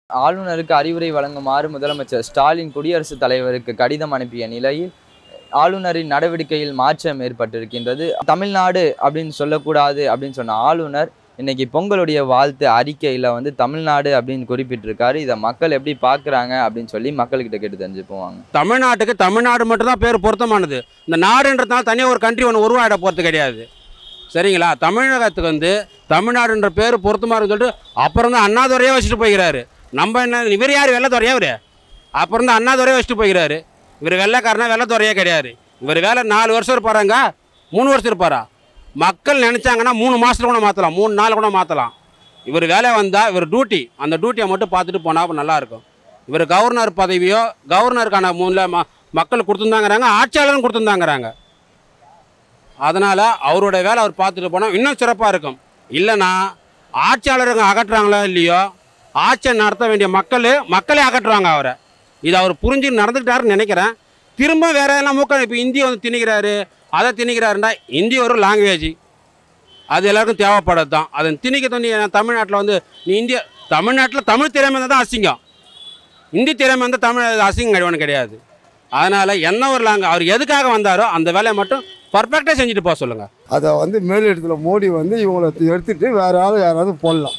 ஆளுநருக்கு அறிவுரை வழங்குமாறு முதலமைச்சர் ஸ்டாலின் குடியரசுத் தலைவருக்கு கடிதம் அனுப்பிய நிலையில் ஆளுநரின் நடவடிக்கையில் மாற்றம் ஏற்பட்டிருக்கின்றது தமிழ்நாடு அப்படின்னு சொல்லக்கூடாது அப்படின்னு சொன்ன ஆளுநர் இன்னைக்கு பொங்கலுடைய வாழ்த்து அறிக்கையில் வந்து தமிழ்நாடு அப்படின்னு குறிப்பிட்டிருக்காரு இதை மக்கள் எப்படி பார்க்குறாங்க அப்படின்னு சொல்லி மக்கள்கிட்ட கேட்டு தெரிஞ்சு போவாங்க தமிழ்நாட்டுக்கு தமிழ்நாடு மட்டும்தான் பேர் பொருத்தமானது இந்த நாடுன்றதுனால தனியாக ஒரு கண்ட்ரி ஒன்று உருவாயிட போகிறது கிடையாது சரிங்களா தமிழகத்துக்கு வந்து தமிழ்நாடுன்ற பேர் பொருத்தமாக இருக்குன்னு சொல்லிட்டு அப்புறம் தான் அண்ணாதுரையே வச்சுட்டு போய்கிறாரு நம்ம என்ன இவர் யார் வெள்ளத்துறையா இவர் அப்புறம் தான் அண்ணாதுரையே வச்சுட்டு போய்கிறாரு இவர் வெள்ளைக்காரனா வெள்ளத்துறையே கிடையாது இவர் வேலை நாலு வருஷம் இருப்பாராங்க மூணு வருஷம் இருப்பாரா மக்கள் நினச்சாங்கன்னா மூணு மாதத்துல கூட மாற்றலாம் மூணு நாள் கூட மாற்றலாம் இவர் வேலை வந்தால் இவர் டியூட்டி அந்த டியூட்டியை மட்டும் பார்த்துட்டு போனால் நல்லாயிருக்கும் இவர் கவர்னர் பதவியோ கவர்னருக்கான மூல ம மக்கள் கொடுத்துருந்தாங்கிறாங்க ஆட்சியாளரும் கொடுத்துருந்தாங்கிறாங்க அதனால் அவருடைய வேலை அவர் பார்த்துட்டு போனால் இன்னும் சிறப்பாக இருக்கும் இல்லைன்னா ஆட்சியாளருங்க அகற்றுறாங்களோ இல்லையோ ஆட்சியை நடத்த வேண்டிய மக்கள் மக்களே அகற்றுவாங்க அவரை இது அவர் புரிஞ்சு நடந்துக்கிட்டாருன்னு நினைக்கிறேன் திரும்ப வேற எல்லாம் மூக்க இப்போ இந்தி வந்து திணிக்கிறாரு அதை திணிக்கிறாருண்டா இந்தி ஒரு லாங்குவேஜ் அது எல்லாருக்கும் தேவைப்படுறது தான் அதை திணிக்க தண்ணி தமிழ்நாட்டில் வந்து நீ இந்திய தமிழ்நாட்டில் தமிழ் திறமை இருந்தால் தான் அசிங்கம் இந்தி திறமை வந்து தமிழ் அசிங்கம் கிடையாது கிடையாது அதனால் என்ன ஒரு லாங்கு அவர் எதுக்காக வந்தாரோ அந்த வேலையை மட்டும் பர்ஃபெக்டாக செஞ்சுட்டு போக சொல்லுங்கள் அதை வந்து மேலிடத்துல மோடி வந்து இவங்களை எடுத்துட்டு வேற ஆள் யாராவது போடலாம்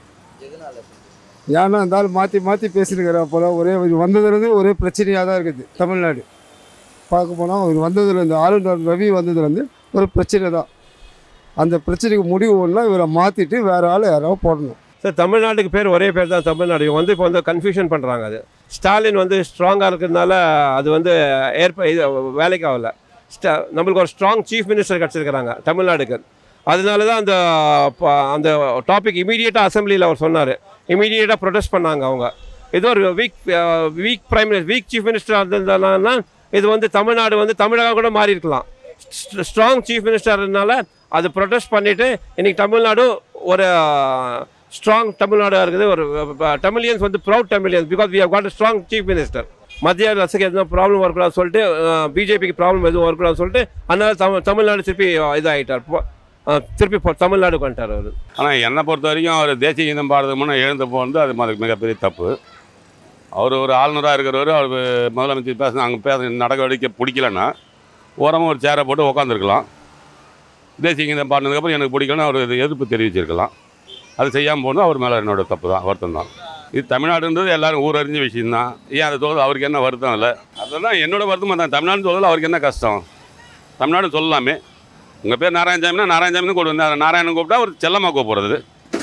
ஏன்னா இந்த ஆள் மாற்றி மாற்றி பேசினுக்கிற போல ஒரே இது வந்ததுலேருந்து ஒரே பிரச்சனையாக தான் இருக்குது தமிழ்நாடு பார்க்க போனால் அவர் வந்ததுலேருந்து ஆளுநர் ரவி வந்ததுலேருந்து ஒரு பிரச்சனை தான் அந்த பிரச்சனைக்கு முடிவு ஒன்றா இவரை மாற்றிட்டு வேற ஆள் யாராவது போடணும் சார் தமிழ்நாட்டுக்கு பேர் ஒரே பேர் தான் தமிழ்நாடு இவங்க வந்து இப்போ வந்து கன்ஃபியூஷன் பண்ணுறாங்க அது ஸ்டாலின் வந்து ஸ்ட்ராங்காக இருக்கிறதுனால அது வந்து ஏற்ப இது வேலைக்கு ஆகல ஸ்டா நம்மளுக்கு ஒரு ஸ்ட்ராங் சீஃப் மினிஸ்டர் கிடச்சிருக்கிறாங்க தமிழ்நாடுக்கு அதனால தான் அந்த ப- அந்த டாபிக் இமீடியட்டாக அசம்பிளியில் அவர் சொன்னார் இமீடியட்டாக ப்ரொடெஸ்ட் பண்ணாங்க அவங்க ஏதோ ஒரு week week prime minister week chief minister இருந்ததுனால இது வந்து தமிழ்நாடு வந்து தமிழகம் கூட மாறி இருக்கலாம் ஸ்ட்ராங் சீஃப் மினிஸ்டர்னால அது ப்ரொடெஸ்ட் பண்ணிவிட்டு இன்னைக்கு தமிழ்நாடு ஒரு ஸ்ட்ராங் தமிழ்நாடாக இருக்குது ஒரு தமிழியன்ஸ் வந்து proud Tamilians because we have got strong chief minister மத்திய அரசுக்கு எதுவும் ப்ராப்ளம் வரக்கூடாது சொல்லிட்டு பிஜேபிக்கு ப்ராப்ளம் எதுவும் வரக்கூடாது சொல்லிட்டு அதனால தமிழ் தமிழ்நாடு திருப்பி இதாகிட்டார் திருப்பி போ- தமிழ்நாடுக்கு வந்துட்டார் அவர் ஆனால் என்னை பொறுத்த வரைக்கும் அவர் தேசிய கீதம் பாடுறதுக்கு முன்னே எழுந்து போகிறது அது மது மிகப்பெரிய தப்பு அவர் ஒரு ஆளுநராக இருக்கிறவர் அவர் முதலமைச்சர் பேச அங்கே பேச நடக்க வடிக்க பிடிக்கலன்னா ஓரமாக ஒரு சேரை போட்டு உட்காந்துருக்கலாம் தேசிய கீதம் பாடினதுக்கப்புறம் எனக்கு பிடிக்கலன்னு அவர் இது எதிர்ப்பு தெரிவிச்சிருக்கலாம் அது செய்யாமல் போனது அவர் மேலே என்னோட தப்பு தான் வருத்தம் தான் இது தமிழ்நாடுன்றது எல்லாரும் ஊரறிஞ்ச விஷயம்தான் ஏன் அதை சொல்றது அவருக்கு என்ன வருத்தம் இல்லை அதெல்லாம் என்னோட வருத்தமாக தான் தமிழ்நாடு சொல்றது அவருக்கு என்ன கஷ்டம் தமிழ்நாடு சொல்லலாமே உங்கள் பேர் நாராயணசாமினா நாராயணசாமி கூட வந்து நாராயணன் கூப்பிட்டா ஒரு செல்லமாக கூப்பிட்றது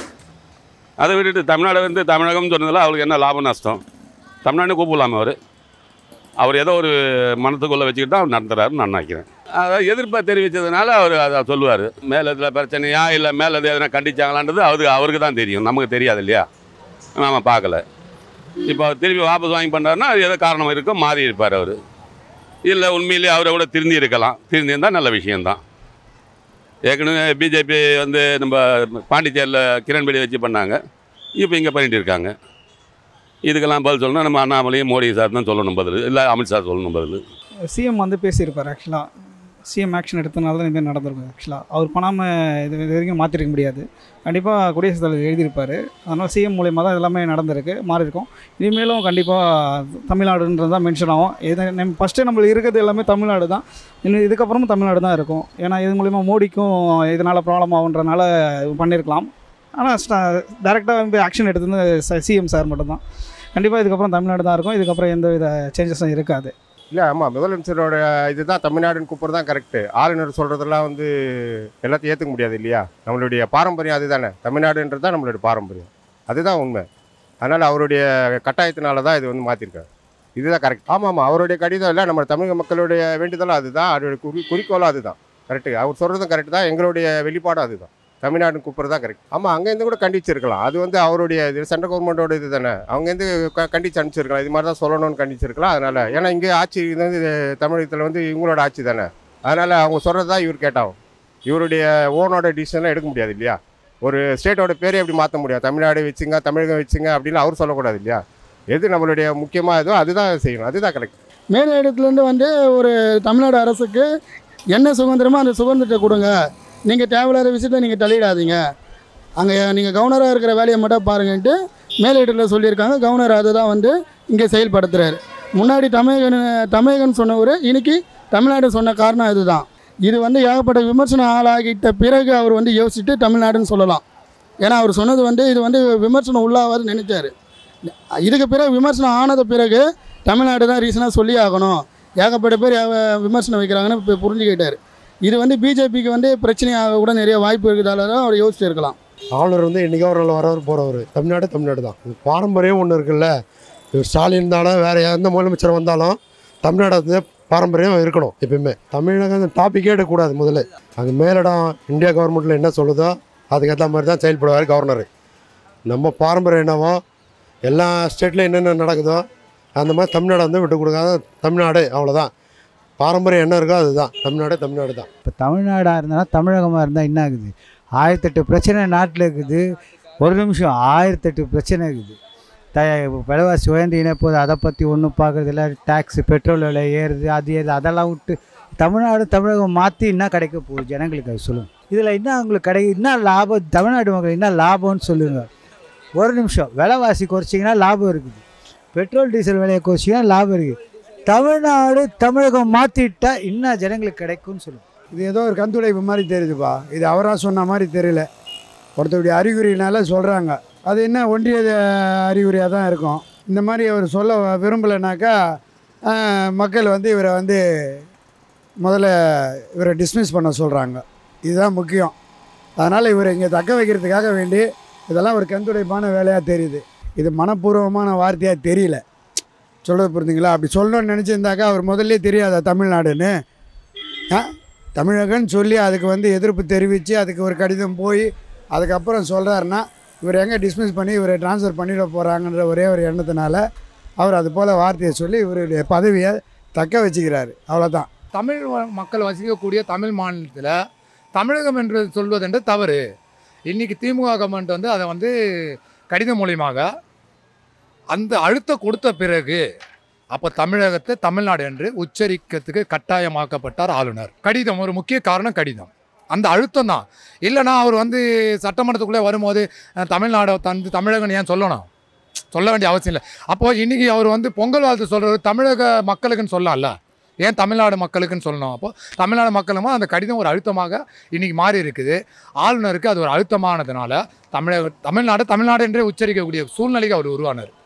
அதை விட்டுட்டு தமிழ்நாடு வந்து தமிழகம் சொன்னதில் அவருக்கு என்ன லாபம் நஷ்டம் தமிழ்நாடு கூப்பிடலாமா அவர் அவர் ஏதோ ஒரு மனத்துக்குள்ளே வச்சுக்கிட்டு தான் அவர் நடத்துறாருன்னு நான் நினைக்கிறேன் அதாவது எதிர்ப்பை தெரிவித்ததுனால அவர் அதை சொல்லுவார் மேலத்தில் பிரச்சனையா இல்லை மேலது எதனா கண்டிச்சாங்களான்றது அவருக்கு அவருக்கு தான் தெரியும் நமக்கு தெரியாது இல்லையா நாம் பார்க்கல இப்போ அவர் திருப்பி வாபஸ் வாங்கி பண்ணுறாருன்னா அது ஏதோ காரணம் இருக்கோ மாறி இருப்பார் அவர் இல்லை உண்மையிலேயே அவரை கூட திருந்தி இருக்கலாம் திருந்தி இருந்தால் நல்ல விஷயம்தான் ஏற்கனவே பிஜேபி வந்து நம்ம பாண்டிச்சேரியில் கிரண்பேடி வச்சு பண்ணாங்க இப்போ இங்கே பண்ணிட்டு இருக்காங்க இதுக்கெல்லாம் பதில் சொல்லணும் நம்ம அண்ணாமலையும் மோடி சார் தான் சொல்லணும் பதில் இல்லை அமித்ஷா சொல்லணும் பதில் சிஎம் வந்து பேசியிருப்பார் ஆக்சுவலாக சிஎம் ஆக்ஷன் எடுத்தனால தான் இதுமாரி நடந்திருக்கும் ஆக்சுவலாக அவர் பண்ணாமல் இது இது வரைக்கும் மாற்றிருக்க முடியாது கண்டிப்பாக குடியரசுத் தலைவர் எழுதியிருப்பார் அதனால் சிஎம் மூலியமாக தான் எல்லாமே நடந்திருக்கு மாறி இருக்கும் இனிமேலும் கண்டிப்பாக தமிழ்நாடுன்றது தான் மென்ஷன் ஆகும் இது நம்ம ஃபஸ்ட்டு நம்மளுக்கு இருக்கிறது எல்லாமே தமிழ்நாடு தான் இன்னும் இதுக்கப்புறமும் தமிழ்நாடு தான் இருக்கும் ஏன்னா இது மூலிமா மோடிக்கும் இதனால் ப்ராப்ளம் ஆகுன்றனால பண்ணியிருக்கலாம் ஆனால் டேரெக்டாக வந்து ஆக்ஷன் எடுத்தது சிஎம் சார் மட்டும்தான் கண்டிப்பாக இதுக்கப்புறம் தமிழ்நாடு தான் இருக்கும் இதுக்கப்புறம் எந்த வித சேஞ்சஸும் இருக்காது இல்லை ஆமாம் முதலமைச்சரோட இதுதான் தமிழ்நாடுன்னு கூப்பிட்றது தான் கரெக்டு ஆளுநர் சொல்கிறதெல்லாம் வந்து எல்லாத்தையும் ஏற்றுக்க முடியாது இல்லையா நம்மளுடைய பாரம்பரியம் அதுதானே தமிழ்நாடுன்றது தான் நம்மளுடைய பாரம்பரியம் அதுதான் உண்மை அதனால் அவருடைய கட்டாயத்தினால தான் இது வந்து மாற்றிருக்காரு இதுதான் கரெக்ட் ஆமாம் ஆமாம் அவருடைய கடிதம் இல்லை நம்ம தமிழக மக்களுடைய வேண்டுதலும் அதுதான் அவருடைய குறி குறிக்கோளும் அதுதான் கரெக்டு அவர் சொல்கிறதும் கரெக்ட் தான் எங்களுடைய வெளிப்பாடும் அதுதான் தமிழ்நாடுன்னு கூப்பிட்றது தான் கரெக்ட் ஆமாம் அங்கேருந்து கூட கண்டிச்சிருக்கலாம் அது வந்து அவருடைய இது சென்ட்ரல் கவர்மெண்ட்டோட இது தானே அவங்கேருந்து க கண்டிச்சு அனுப்பிச்சிருக்கலாம் இது மாதிரி தான் சொல்லணும்னு கண்டிச்சிருக்கலாம் அதனால் ஏன்னா இங்கே ஆட்சி இது வந்து இது தமிழகத்தில் வந்து இவங்களோட ஆட்சி தானே அதனால் அவங்க சொல்கிறது தான் இவர் கேட்டாகும் இவருடைய ஓனோட டிசிஷன்லாம் எடுக்க முடியாது இல்லையா ஒரு ஸ்டேட்டோட பேரே எப்படி மாற்ற முடியாது தமிழ்நாடு வச்சுங்க தமிழகம் வச்சுங்க அப்படின்னு அவர் சொல்லக்கூடாது இல்லையா எது நம்மளுடைய முக்கியமாக இதோ அதுதான் செய்யணும் அதுதான் கரெக்ட் மேல் இடத்துலேருந்து வந்து ஒரு தமிழ்நாடு அரசுக்கு என்ன சுதந்திரமோ அந்த சுதந்திரத்தை கொடுங்க நீங்கள் தேவையில்லாத விஷயத்தை நீங்கள் தள்ளிடாதீங்க அங்கே நீங்கள் கவர்னராக இருக்கிற வேலையை மட்டும் பாருங்கன்ட்டு மேலிடத்தில் சொல்லியிருக்காங்க கவர்னர் அதை தான் வந்து இங்கே செயல்படுத்துகிறாரு முன்னாடி தமிழகன் தமிழகன் சொன்னவர் இன்னைக்கு தமிழ்நாடு சொன்ன காரணம் இதுதான் இது வந்து ஏகப்பட்ட விமர்சனம் ஆளாகிட்ட பிறகு அவர் வந்து யோசிச்சுட்டு தமிழ்நாடுன்னு சொல்லலாம் ஏன்னா அவர் சொன்னது வந்து இது வந்து விமர்சனம் உள்ளாவாது நினைச்சாரு இதுக்கு பிறகு விமர்சனம் ஆனது பிறகு தமிழ்நாடு தான் ரீசனாக சொல்லி ஆகணும் ஏகப்பட்ட பேர் ஏக- விமர்சனம் வைக்கிறாங்கன்னு இப்போ புரிஞ்சுக்கிட்டார் இது வந்து பிஜேபிக்கு வந்து பிரச்சனையாக கூட நிறைய வாய்ப்பு இருக்கிறதால தான் அவர் யோசிச்சு இருக்கலாம் ஆளுநர் வந்து என்றைக்கோ ஒரு நாள் வரவர் போகிறவர் தமிழ்நாடு தமிழ்நாடு தான் இது பாரம்பரியம் ஒன்று இருக்குல்ல இவர் ஸ்டாலின் இருந்தாலும் வேறு எந்த முதலமைச்சர் வந்தாலும் தமிழ்நாடு வந்து பாரம்பரியம் இருக்கணும் எப்பயுமே தமிழகம் டாப்பிக்கே எடுக்கக்கூடாது முதல்ல அங்கே மேலிடம் இந்தியா கவர்மெண்ட்டில் என்ன சொல்லுதோ அதுக்கேற்ற மாதிரி தான் செயல்படுவார் கவர்னர் நம்ம பாரம்பரியம் என்னவோ எல்லா ஸ்டேட்லையும் என்னென்ன நடக்குதோ அந்த மாதிரி தமிழ்நாடு வந்து விட்டு கொடுக்காத தமிழ்நாடு அவ்வளோதான் பாரம்பரியம் என்ன இருக்கோ அதுதான் தமிழ்நாடு தமிழ்நாடு தான் இப்போ தமிழ்நாடாக இருந்தாலும் தமிழகமாக இருந்தால் என்ன ஆகுது ஆயிரத்தெட்டு பிரச்சனை நாட்டில் இருக்குது ஒரு நிமிஷம் ஆயிரத்தெட்டு பிரச்சனை இருக்குது த விலைவாசி உயர்ந்தின போது அதை பற்றி ஒன்றும் பார்க்குறதில்ல டேக்ஸு பெட்ரோல் விலை ஏறுது அது ஏறுது அதெல்லாம் விட்டு தமிழ்நாடு தமிழகம் மாற்றி என்ன கிடைக்க போகுது ஜனங்களுக்கு அது சொல்லுங்கள் இதில் என்ன அவங்களுக்கு கிடை என்ன லாபம் தமிழ்நாடு மக்கள் என்ன லாபம்னு சொல்லுங்கள் ஒரு நிமிஷம் விலைவாசி குறைச்சிங்கன்னா லாபம் இருக்குது பெட்ரோல் டீசல் விலையை குறைச்சிங்கன்னா லாபம் இருக்குது தமிழ்நாடு தமிழகம் மாற்றிட்டா என்ன ஜனங்களுக்கு கிடைக்கும்னு சொல்லுங்கள் இது ஏதோ ஒரு கந்துடைப்பு மாதிரி தெரியுதுப்பா இது அவராக சொன்ன மாதிரி தெரியல ஒருத்தருடைய அறிகுறினால சொல்கிறாங்க அது என்ன ஒன்றிய அறிகுறியாக தான் இருக்கும் இந்த மாதிரி அவர் சொல்ல விரும்பலைனாக்கா ஆஹ், மக்கள் வந்து இவரை வந்து முதல்ல இவரை டிஸ்மிஸ் பண்ண சொல்கிறாங்க இதுதான் முக்கியம் அதனால் இவரை இங்கே தக்க வைக்கிறதுக்காக வேண்டி இதெல்லாம் ஒரு கந்துடைப்பான வேலையாக தெரியுது இது மனப்பூர்வமான வார்த்தையாக தெரியல சொல்கிறது புரிஞ்சுங்களா அப்படி சொல்லணும்னு நினச்சிருந்தாக்கா அவர் முதல்ல தெரியாதா தமிழ்நாடுன்னு ஆ தமிழகன்னு சொல்லி அதுக்கு வந்து எதிர்ப்பு தெரிவித்து அதுக்கு ஒரு கடிதம் போய் அதுக்கப்புறம் சொல்கிறாருன்னா இவர் எங்கே டிஸ்மிஸ் பண்ணி இவரை ட்ரான்ஸ்ஃபர் பண்ணிட போகிறாங்கன்ற ஒரே ஒரு எண்ணத்தினால அவர் அது போல் வார்த்தையை சொல்லி இவருடைய பதவியை தக்க வச்சுக்கிறாரு அவ்வளோதான் தமிழ் வ- மக்கள் வசிக்கக்கூடிய தமிழ் மாநிலத்தில் தமிழகம் என்று சொல்வதென்று தவறு இன்றைக்கி திமுக கவர்மெண்ட் வந்து அதை வந்து கடிதம் மூலியமாக அந்த அழுத்தம் கொடுத்த பிறகு அப்போ தமிழகத்தை தமிழ்நாடு என்று உச்சரிக்கிறதுக்கு கட்டாயமாக்கப்பட்டார் ஆளுநர் கடிதம் ஒரு முக்கிய காரணம் கடிதம் அந்த அழுத்தம் தான் இல்லைனா அவர் வந்து சட்டமன்றத்துக்குள்ளே வரும்போது அஹ், தமிழ்நாடை தந்து தமிழகன் ஏன் சொல்லணும் சொல்ல வேண்டிய அவசியம் இல்லை அப்போது இன்றைக்கி அவர் வந்து பொங்கல் வாழ்த்து சொல்கிறது தமிழக மக்களுக்குன்னு சொல்லலாம்ல ஏன் தமிழ்நாடு மக்களுக்குன்னு சொல்லணும் அப்போ தமிழ்நாடு மக்களுமா அந்த கடிதம் ஒரு அழுத்தமாக இன்னைக்கு மாறி இருக்குது ஆளுநருக்கு அது ஒரு அழுத்தமானதுனால தமிழக தமிழ்நாடு தமிழ்நாடு என்றே உச்சரிக்கக்கூடிய சூழ்நிலைக்கு அவர் உருவானார்